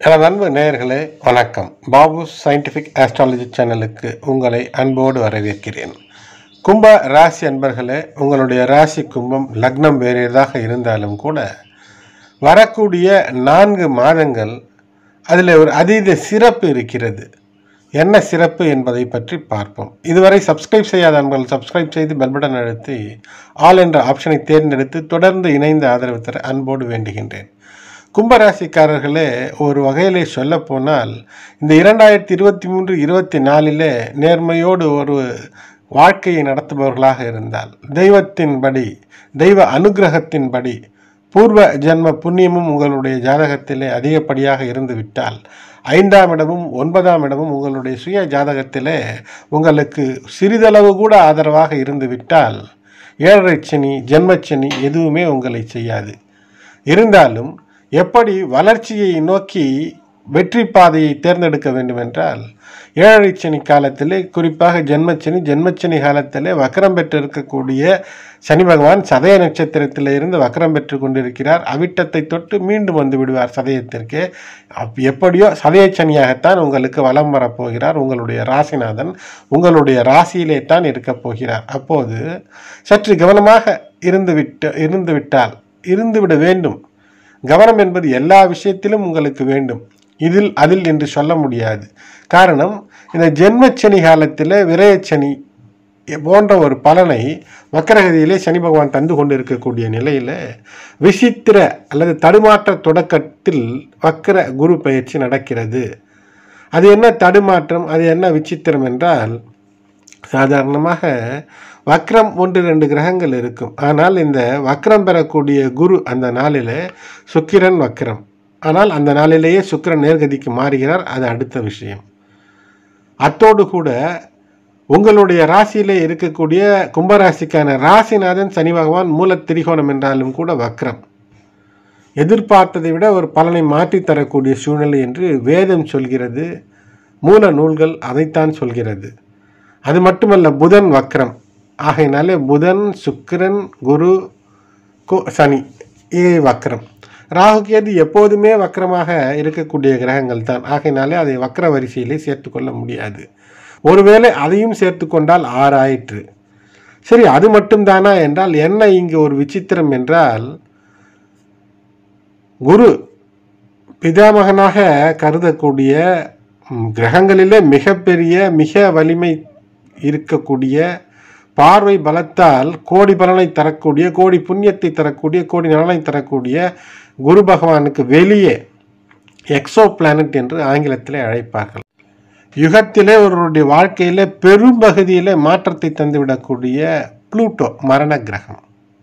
எனது அன்பு நேயர்களே வணக்கம் பாபு சயின்டிஃபிக் ஆஸ்ட்ராலஜி சேனலுக்கு உங்களை அன்போடு வரவேற்கிறேன் கும்ப ராசி அன்பர்களே உங்களுடைய ராசி கும்பம் லக்னம் வேறியதாக இருந்தாலும் கூட வரக்கூடிய நான்கு மாதங்கள் அதில் ஒரு அதீத சிறப்பு இருக்கிறது என்ன சிறப்பு என்பதை பற்றி பார்ப்போம் இதுவரை சப்ஸ்கிரைப் செய்யாத அன்பர்கள் சப்ஸ்கிரைப் செய்து பெல் பட்டன் அழுத்தி ஆல் என்ற ஆப்ஷனை தேர்ந்தெடுத்து தொடர்ந்து இணைந்து ஆதரவு தர அன்போடு வேண்டுகின்றேன் கும்பராசிக்காரர்களே ஒரு வகையிலே சொல்லப்போனால் இந்த இரண்டாயிரத்தி இருபத்தி மூன்று இருபத்தி நாலிலே நேர்மையோடு ஒரு வாழ்க்கையை நடத்துபவர்களாக இருந்தால் தெய்வத்தின்படி தெய்வ அனுகிரகத்தின்படி பூர்வ ஜென்ம புண்ணியமும் உங்களுடைய ஜாதகத்திலே அதிகப்படியாக இருந்து விட்டால் ஐந்தாம் இடமும் ஒன்பதாம் இடமும் உங்களுடைய சுய ஜாதகத்திலே உங்களுக்கு சிறிதளவு கூட ஆதரவாக இருந்து விட்டால் ஏழரை சனி ஜென்மச்சனி எதுவுமே உங்களை செய்யாது இருந்தாலும் எப்படி வளர்ச்சியை நோக்கி வெற்றி பாதையை தேர்ந்தெடுக்க வேண்டும் என்றால் ஏழரை சனி காலத்திலே குறிப்பாக ஜென்மச்சனி ஜென்மச்சனி காலத்திலே வக்கரம் பெற்று இருக்கக்கூடிய சனி பகவான் சதய நட்சத்திரத்தில் இருந்து வக்கரம் பெற்று கொண்டிருக்கிறார் அவிட்டத்தை தொட்டு மீண்டும் வந்து விடுவார் சதயத்திற்கு அப் எப்படியோ சதய சனியாகத்தான் உங்களுக்கு வலம் வரப்போகிறார் உங்களுடைய ராசிநாதன் உங்களுடைய ராசியிலே தான் இருக்கப் போகிறார் அப்போது சற்று கவனமாக இருந்து விட்டு இருந்து விட்டால் இருந்துவிட வேண்டும் கவனம் என்பது எல்லா விஷயத்திலும் உங்களுக்கு வேண்டும் இதில் அதில் என்று சொல்ல முடியாது காரணம் இந்த ஜென்மச்சனி காலத்தில் விரயச்சனி போன்ற ஒரு பலனை வக்கரகதியிலே சனி பகவான் தந்து கொண்டிருக்கக்கூடிய நிலையில் விசித்திர அல்லது தடுமாற்ற தொடக்கத்தில் வக்கர குரு பயிற்சி நடக்கிறது அது என்ன தடுமாற்றம் அது என்ன விசித்திரம் என்றால் சாதாரணமாக வக்ரம் ஒன்று ரெண்டு கிரகங்கள் இருக்கும் ஆனால் இந்த வக்ரம் பெறக்கூடிய குரு அந்த நாளில் சுக்கிரன் வக்ரம் ஆனால் அந்த நாளிலேயே சுக்கிரன் நேர்கதிக்கு மாறுகிறார் அது அடுத்த விஷயம் அத்தோடு கூட உங்களுடைய ராசியிலே இருக்கக்கூடிய கும்பராசிக்கான ராசிநாதன் சனி பகவான் மூல திரிகோணம் என்றாலும் கூட வக்ரம் எதிர்பார்த்ததை விட ஒரு பலனை மாற்றி தரக்கூடிய சூழ்நிலை என்று வேதம் சொல்கிறது மூல நூல்கள் அதைத்தான் சொல்கிறது அது மட்டுமல்ல புதன் வக்ரம் ஆகையினாலே புதன் சுக்கிரன் குரு கு- சனி இவை வக்ரம் ராகு கேது எப்போதுமே வக்ரமாக இருக்கக்கூடிய கிரகங்கள் தான் ஆகையினாலே அதை வக்ர வரிசையிலே சேர்த்துக்கொள்ள முடியாது ஒருவேளை அதையும் சேர்த்து கொண்டால் ஆறு ஆயிற்று சரி அது மட்டும்தானா என்றால் என்ன இங்கு ஒரு விசித்திரம் என்றால் குரு பிதாமகனாக கருதக்கூடிய ம், கிரகங்களிலே மிகப்பெரிய மிக வலிமை இருக்கக்கூடிய பார்வை பலத்தால் கோடி பலனை தரக்கூடிய கோடி புண்ணியத்தை தரக்கூடிய கோடி நலனை தரக்கூடிய குரு பகவானுக்கு வெளியே எக்ஸோ பிளானட் என்று ஆங்கிலத்திலே அழைப்பார்கள் யுகத்திலே ஒருவருடைய வாழ்க்கையிலே பெரும்பகுதியிலே மாற்றத்தை தந்துவிடக்கூடிய புளூட்டோ மரண கிரகம்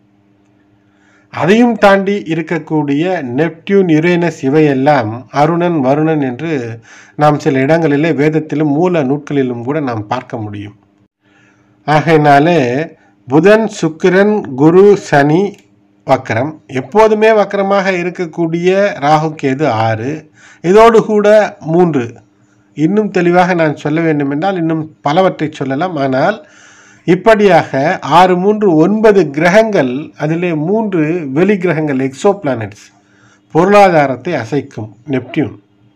அதையும் தாண்டி இருக்கக்கூடிய நெப்டியூன் யுரேனஸ் இவையெல்லாம் அருணன் வருணன் என்று நாம் சில இடங்களிலே வேதத்திலும் மூல நூட்களிலும் கூட நாம் பார்க்க முடியும் ஆகையினாலே புதன் சுக்கிரன் குரு சனி வக்கரம் எப்போதுமே வக்கரமாக இருக்கக்கூடிய ராகு கேது ஆறு இதோடு கூட மூன்று இன்னும் தெளிவாக நான் சொல்ல வேண்டும் என்றால் இன்னும் பலவற்றை சொல்லலாம் ஆனால் இப்படியாக ஆறு மூன்று ஒன்பது கிரகங்கள் அதிலே மூன்று வெளி கிரகங்கள் எக்ஸோ பிளானட்ஸ் பொருளாதாரத்தை அசைக்கும் நெப்டியூன்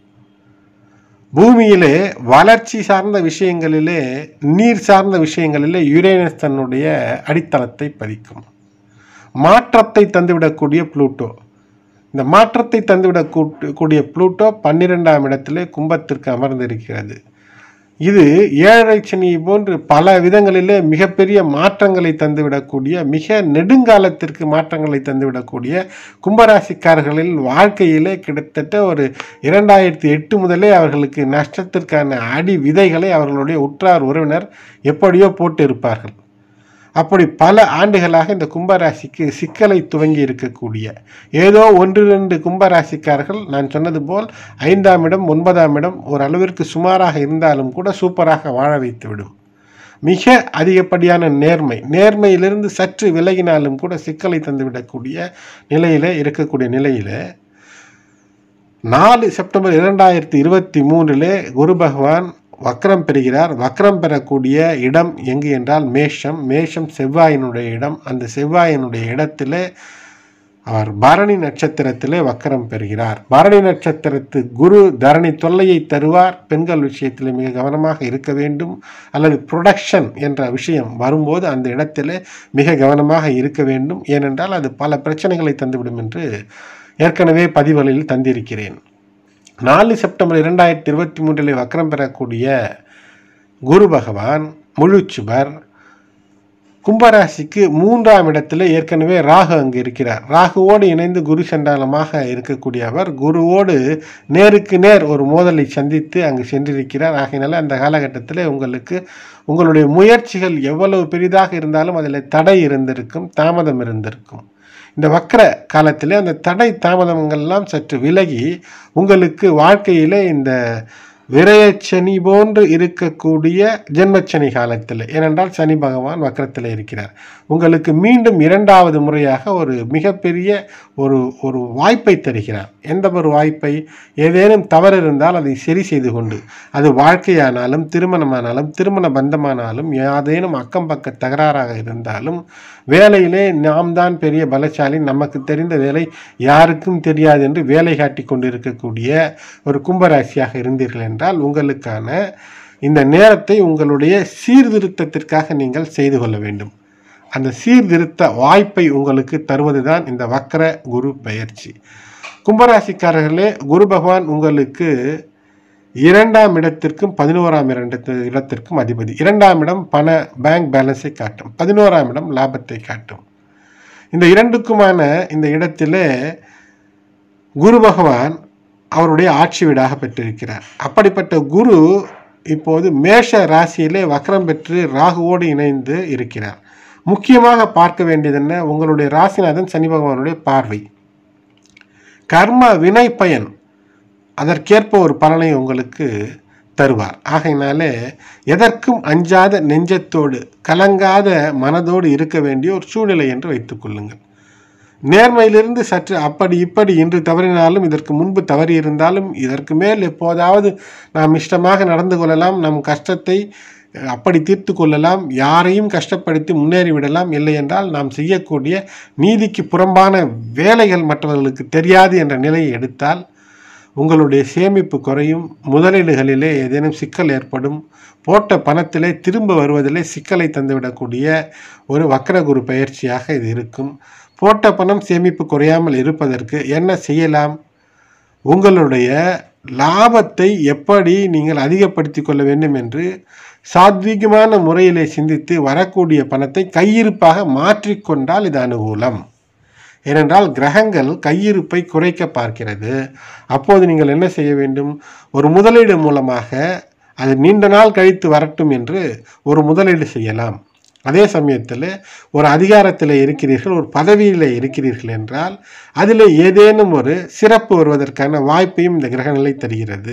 பூமியிலே வளர்ச்சி சார்ந்த விஷயங்களிலே நீர் சார்ந்த விஷயங்களிலே யுரேனஸ் தன்னுடைய அடித்தளத்தை பதிக்கும் மாற்றத்தை தந்துவிடக்கூடிய புளூட்டோ இந்த மாற்றத்தை தந்துவிடக் கூட்டு- கூடிய புளூட்டோ பன்னிரெண்டாம் இடத்திலே கும்பத்திற்கு அமர்ந்திருக்கிறது இது ஏழரை சனி போன்று பல விதங்களிலே மிகப்பெரிய மாற்றங்களை தந்துவிடக்கூடிய மிக நெடுங்காலத்திற்கு மாற்றங்களை தந்துவிடக்கூடிய கும்பராசிக்காரர்களின் வாழ்க்கையிலே கிட்டத்தட்ட ஒரு இரண்டாயிரத்தி எட்டு முதலே அவர்களுக்கு நஷ்டத்திற்கான அடி விதைகளை அவர்களுடைய உற்றார் உறவினர் எப்படியோ போட்டு இருப்பார்கள் அப்படி பல ஆண்டுகளாக இந்த கும்பராசிக்கு சிக்கலை துவங்கி இருக்கக்கூடிய ஏதோ ஒன்று ரெண்டு கும்பராசிக்காரர்கள் நான் சொன்னது போல் ஐந்தாம் இடம் ஒன்பதாம் இடம் ஒரு அளவிற்கு சுமாராக இருந்தாலும் கூட சூப்பராக வாழ வைத்துவிடும் மிக அதிகப்படியான நேர்மை நேர்மையிலிருந்து சற்று விலகினாலும் கூட சிக்கலை தந்துவிடக்கூடிய நிலையில இருக்கக்கூடிய நிலையில நாலு செப்டம்பர் இரண்டாயிரத்தி இருபத்தி மூன்றிலே குரு பகவான் வக்ரம் பெறுகிறார் வக்ரம் பெறக்கூடிய இடம் எங்கு என்றால் மேஷம் மேஷம் செவ்வாயினுடைய இடம் அந்த செவ்வாயினுடைய இடத்திலே அவர் பரணி நட்சத்திரத்திலே வக்கரம் பெறுகிறார் பரணி நட்சத்திரத்து குரு தரணி தொல்லையை தருவார் பெண்கள் விஷயத்தில் மிக கவனமாக இருக்க வேண்டும் அல்லது ப்ரொடக்ஷன் என்ற விஷயம் வரும்போது அந்த இடத்திலே மிக கவனமாக இருக்க வேண்டும் ஏனென்றால் அது பல பிரச்சனைகளை தந்துவிடும் என்று ஏற்கனவே பதிவுகளில் தந்திருக்கிறேன் நாலு செப்டம்பர் இரண்டாயிரத்தி இருபத்தி மூன்றிலே வக்கரம் பெறக்கூடிய குரு பகவான் முழுச்சுவர் கும்பராசிக்கு மூன்றாம் இடத்துல ஏற்கனவே ராகு அங்கு இருக்கிறார் ராகுவோடு இணைந்து குரு சண்டாலமாக இருக்கக்கூடிய அவர் குருவோடு நேருக்கு நேர் ஒரு மோதலை சந்தித்து அங்கு சென்றிருக்கிறார் ஆகையினால அந்த காலகட்டத்தில் உங்களுக்கு உங்களுடைய முயற்சிகள் எவ்வளவு பெரிதாக இருந்தாலும் அதில் தடை இருந்திருக்கும் தாமதம் இருந்திருக்கும் இந்த வக்கர காலத்தில் அந்த தடை தாமதங்கள்லாம் சற்று விலகி உங்களுக்கு வாழ்க்கையில் இந்த விரயச்சனி போன்று இருக்கக்கூடிய ஜென்மச்சனி காலத்தில் ஏனென்றால் சனி பகவான் வக்கரத்தில் இருக்கிறார் உங்களுக்கு மீண்டும் இரண்டாவது முறையாக ஒரு மிகப்பெரிய ஒரு ஒரு வாய்ப்பை தருகிறார் எந்த ஒரு வாய்ப்பை ஏதேனும் தவறு இருந்தால் அதை சரி செய்து கொண்டு அது வாழ்க்கையானாலும் திருமணமானாலும் திருமண பந்தமானாலும் யாதேனும் அக்கம் பக்க தகராறாக இருந்தாலும் வேலையிலே நாம் தான் பெரிய பலசாலி நமக்கு தெரிந்த வேலை யாருக்கும் தெரியாது என்று வேலை காட்டி கொண்டிருக்கக்கூடிய ஒரு கும்பராசியாக இருந்தீர்கள் என்றால் உங்களுக்கான இந்த நேரத்தை உங்களுடைய சீர்திருத்தத்திற்காக நீங்கள் செய்து கொள்ள வேண்டும் அந்த சீர்திருத்த வாய்ப்பை உங்களுக்கு தருவதுதான் இந்த வக்கர குரு பயிற்சி கும்பராசிக்காரர்களே குரு பகவான் உங்களுக்கு இரண்டாம் இடத்திற்கும் பதினோராம் இரண்டு இடத்திற்கும் அதிபதி இரண்டாம் இடம் பண பேங்க் பேலன்ஸை காட்டும் பதினோராம் இடம் லாபத்தை காட்டும் இந்த இரண்டுக்குமான இந்த இடத்திலே குரு பகவான் அவருடைய ஆட்சி வீடாக பெற்றிருக்கிறார் அப்படிப்பட்ட குரு இப்போது மேஷ ராசியிலே வக்ரம் பெற்று ராகுவோடு இணைந்து இருக்கிறார் முக்கியமாக பார்க்க வேண்டியது என்ன உங்களுடைய ராசிநாதன் சனி பகவானுடைய பார்வை கர்ம வினை பயன் அதற்கேற்ப ஒரு பலனை உங்களுக்கு தருவார் ஆகையினாலே எதற்கும் அஞ்சாத நெஞ்சத்தோடு கலங்காத மனதோடு இருக்க வேண்டிய ஒரு சூழ்நிலை என்று வைத்துக் கொள்ளுங்கள் நேர்மையிலிருந்து சற்று அப்படி இப்படி இன்று தவறினாலும் இதற்கு முன்பு தவறி இருந்தாலும் இதற்கு மேல் எப்போதாவது நாம் இஷ்டமாக நடந்து கொள்ளலாம் நம் கஷ்டத்தை அப்படி தீர்த்து கொள்ளலாம் யாரையும் கஷ்டப்படுத்தி முன்னேறி விடலாம் இல்லை என்றால் நாம் செய்யக்கூடிய நீதிக்கு புறம்பான வேலைகள் மற்றவர்களுக்கு தெரியாது என்ற நிலையை எடுத்தால் உங்களுடைய சேமிப்பு குறையும் முதலீடுகளிலே ஏதேனும் சிக்கல் ஏற்படும் போட்ட பணத்திலே திரும்ப வருவதிலே சிக்கலை தந்துவிடக்கூடிய ஒரு வக்கரகுரு பயிற்சியாக இது இருக்கும் போட்ட பணம் சேமிப்பு குறையாமல் இருப்பதற்கு என்ன செய்யலாம் உங்களுடைய லாபத்தை எப்படி நீங்கள் அதிகப்படுத்தி கொள்ள வேண்டும் என்று சாத்வீகமான முறையிலே சிந்தித்து வரக்கூடிய பணத்தை கையிருப்பாக மாற்றிக்கொண்டால் இது அனுகூலம் ஏனென்றால் கிரகங்கள் கையிருப்பை குறைக்க பார்க்கிறது அப்போது நீங்கள் என்ன செய்ய வேண்டும் ஒரு முதலீடு மூலமாக அது நீண்ட நாள் கழித்து வரட்டும் என்று ஒரு முதலீடு செய்யலாம் அதே சமயத்தில் ஒரு அதிகாரத்தில் இருக்கிறீர்கள் ஒரு பதவியில் இருக்கிறீர்கள் என்றால் அதில் ஏதேனும் ஒரு சிறப்பு வருவதற்கான வாய்ப்பையும் இந்த கிரகநிலை தருகிறது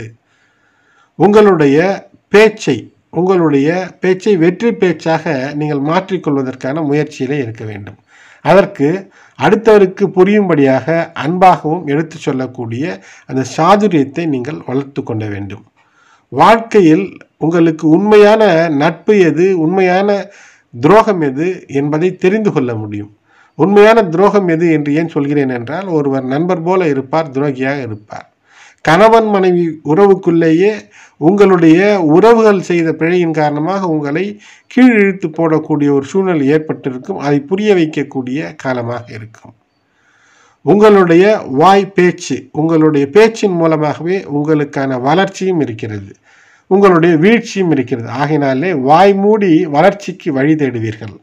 உங்களுடைய பேச்சை உங்களுடைய பேச்சை வெற்றி பேச்சாக நீங்கள் மாற்றிக்கொள்வதற்கான முயற்சியிலே இருக்க வேண்டும் அதற்கு அடுத்தவருக்கு புரியும்படியாக அன்பாகவும் எடுத்து சொல்லக்கூடிய அந்த சாதுரியத்தை நீங்கள் வளர்த்து கொள்ள வேண்டும் வாழ்க்கையில் உங்களுக்கு உண்மையான நட்பு எது உண்மையான துரோகம் எது என்பதை தெரிந்து கொள்ள முடியும் உண்மையான துரோகம் எது என்று ஏன் சொல்கிறேன் என்றால் ஒருவர் நண்பர் போல இருப்பார் துரோகியாக இருப்பார் கணவன் மனைவி உறவுக்குள்ளேயே உங்களுடைய உறவுகள் செய்த பிழையின் காரணமாக உங்களை கீழ் இழுத்து போடக்கூடிய ஒரு சூழ்நிலை ஏற்பட்டிருக்கும் அதை புரிய வைக்கக்கூடிய காலமாக இருக்கும் உங்களுடைய வாய் பேச்சு உங்களுடைய பேச்சின் மூலமாகவே உங்களுக்கான வளர்ச்சியும் இருக்கிறது உங்களுடைய வீழ்ச்சியும் இருக்கிறது ஆகினாலே வாய் மூடி வளர்ச்சிக்கு வழி தேடுவீர்கள்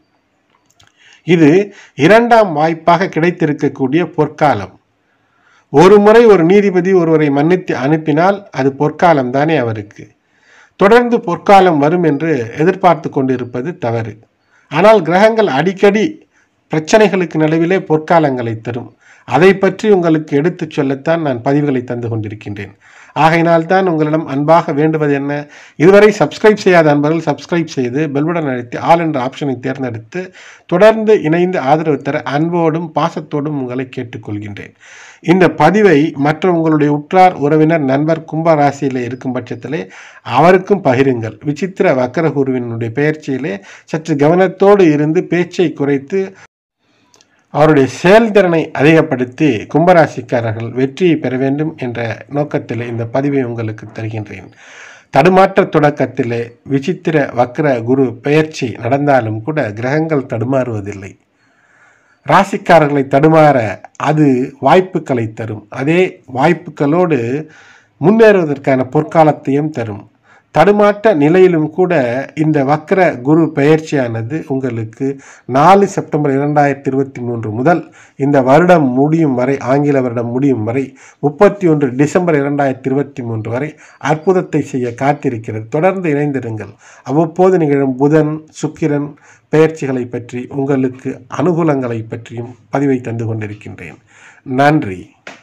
இது இரண்டாம் வாய்ப்பாக கிடைத்திருக்கக்கூடிய பொற்காலம் ஒரு முறை ஒரு நீதிபதி ஒருவரை மன்னித்து அனுப்பினால் அது பொற்காலம் தானே அவருக்கு தொடர்ந்து பொற்காலம் வரும் என்று எதிர்பார்த்து கொண்டிருப்பது தவறு ஆனால் கிரகங்கள் அடிக்கடி பிரச்சனைகளுக்கு நடுவிலே பொற்காலங்களை தரும் அதை பற்றி உங்களுக்கு எடுத்துச் சொல்லத்தான் நான் பதிவுகளை தந்து கொண்டிருக்கின்றேன் ஆகையினால் தான் உங்களிடம் அன்பாக வேண்டுவது என்ன இதுவரை சப்ஸ்கிரைப் செய்யாத அன்பர்கள் சப்ஸ்கிரைப் செய்து பெல்படன் அழைத்து ஆல் என்ற ஆப்ஷனை தேர்ந்தெடுத்து தொடர்ந்து இணைந்து ஆதரவு தர அன்போடும் பாசத்தோடும் உங்களை கேட்டுக்கொள்கின்றேன் இந்த பதிவை மற்ற உங்களுடைய உற்றார் உறவினர் நண்பர் கும்ப ராசியில் இருக்கும் பட்சத்திலே அவருக்கும் பகிருங்கள் விசித்திர வக்கரகுருவினுடைய பெயர்ச்சியிலே சற்று கவனத்தோடு இருந்து பேச்சை குறைத்து அவருடைய செயல்திறனை அதிகப்படுத்தி கும்பராசிக்காரர்கள் வெற்றியை பெற வேண்டும் என்ற நோக்கத்தில் இந்த பதிவை உங்களுக்கு தருகின்றேன் தடுமாற்ற தொடக்கத்திலே விசித்திர வக்ர குரு பெயர்ச்சி நடந்தாலும் கூட கிரகங்கள் தடுமாறுவதில்லை ராசிக்காரர்களை தடுமாற அது வாய்ப்புகளை தரும் அதே வாய்ப்புகளோடு முன்னேறுவதற்கான பொற்காலத்தையும் தரும் தடுமாற்ற நிலையிலும் கூட இந்த வக்ர குரு பெயர்ச்சியானது உங்களுக்கு நாலு செப்டம்பர் இரண்டாயிரத்தி இருபத்தி மூன்று முதல் இந்த வருடம் முடியும் வரை ஆங்கில வருடம் முடியும் வரை முப்பத்தி ஒன்று டிசம்பர் இரண்டாயிரத்தி இருபத்தி மூன்று வரை அற்புதத்தை செய்ய காத்திருக்கிறது தொடர்ந்து இணைந்திருங்கள் அவ்வப்போது நிகழும் புதன் சுக்கிரன் பெயர்ச்சிகளை பற்றி உங்களுக்கு அனுகூலங்களை பற்றியும் பதிவை தந்து கொண்டிருக்கின்றேன் நன்றி